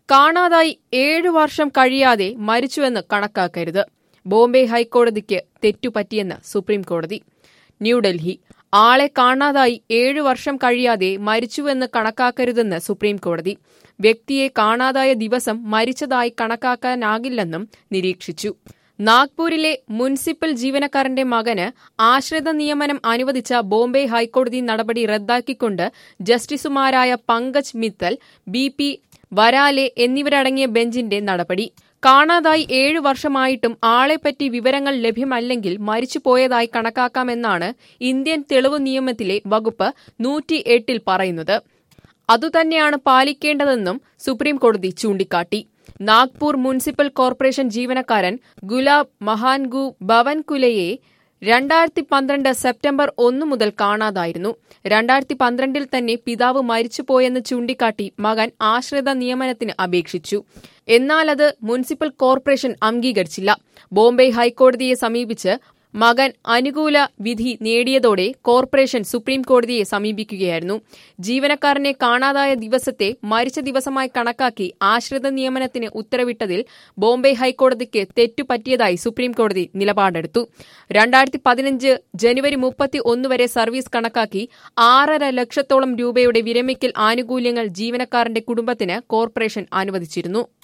കാണാതായി ഏഴു വർഷം കഴിയാതെ മരിച്ചുവെന്ന് കണക്കാക്കരുത് ബോംബെ ഹൈക്കോടതിക്ക് തെറ്റുപറ്റിയെന്ന് സുപ്രീം കോടതി ന്യൂഡൽഹി ആളെ കാണാതായി ഏഴു വർഷം കഴിയാതെ മരിച്ചുവെന്ന് കണക്കാക്കരുതെന്ന് സുപ്രീം കോടതി വ്യക്തിയെ കാണാതായ ദിവസം മരിച്ചതായി കണക്കാക്കാനാകില്ലെന്നും നിരീക്ഷിച്ചു നാഗ്പൂരിലെ മുനിസിപ്പൽ ജീവനക്കാരന്റെ മകന് ആശ്രിത നിയമനം അനുവദിച്ച ബോംബെ ഹൈക്കോടതി നടപടി റദ്ദാക്കിക്കൊണ്ട് ജസ്റ്റിസുമാരായ പങ്കജ് മിത്തൽ ബി പി വരാലെ എന്നിവരടങ്ങിയ ബെഞ്ചിന്റെ നടപടി കാണാതായി ഏഴു വർഷമായിട്ടും ആളെപ്പറ്റി വിവരങ്ങൾ ലഭ്യമല്ലെങ്കിൽ മരിച്ചുപോയതായി കണക്കാക്കാമെന്നാണ് ഇന്ത്യൻ തെളിവ് നിയമത്തിലെ വകുപ്പ് നൂറ്റി എട്ടിൽ പറയുന്നത് അതുതന്നെയാണ് പാലിക്കേണ്ടതെന്നും സുപ്രീം കോടതി ചൂണ്ടിക്കാട്ടി നാഗ്പൂർ മുനിസിപ്പൽ കോർപ്പറേഷൻ ജീവനക്കാരൻ ഗുലാബ് മഹാൻഗു ഭവൻകുലയെ രണ്ടായിരത്തി പന്ത്രണ്ട് സെപ്റ്റംബർ ഒന്നു മുതൽ കാണാതായിരുന്നു രണ്ടായിരത്തി പന്ത്രണ്ടിൽ തന്നെ പിതാവ് മരിച്ചുപോയെന്ന് ചൂണ്ടിക്കാട്ടി മകൻ ആശ്രിത നിയമനത്തിന് അപേക്ഷിച്ചു എന്നാൽ അത് മുനിസിപ്പൽ കോർപ്പറേഷൻ അംഗീകരിച്ചില്ല ബോംബെ ഹൈക്കോടതിയെ സമീപിച്ച് മകൻ അനുകൂല വിധി നേടിയതോടെ കോർപ്പറേഷൻ സുപ്രീം കോടതിയെ സമീപിക്കുകയായിരുന്നു ജീവനക്കാരനെ കാണാതായ ദിവസത്തെ മരിച്ച ദിവസമായി കണക്കാക്കി ആശ്രിത നിയമനത്തിന് ഉത്തരവിട്ടതിൽ ബോംബെ ഹൈക്കോടതിക്ക് തെറ്റുപറ്റിയതായി സുപ്രീം കോടതി നിലപാടെടുത്തു രണ്ടായിരത്തി പതിനഞ്ച് ജനുവരി മുപ്പത്തി ഒന്ന് വരെ സർവീസ് കണക്കാക്കി ആറര ലക്ഷത്തോളം രൂപയുടെ വിരമിക്കൽ ആനുകൂല്യങ്ങൾ ജീവനക്കാരന്റെ കുടുംബത്തിന് കോർപ്പറേഷൻ അനുവദിച്ചിരുന്നു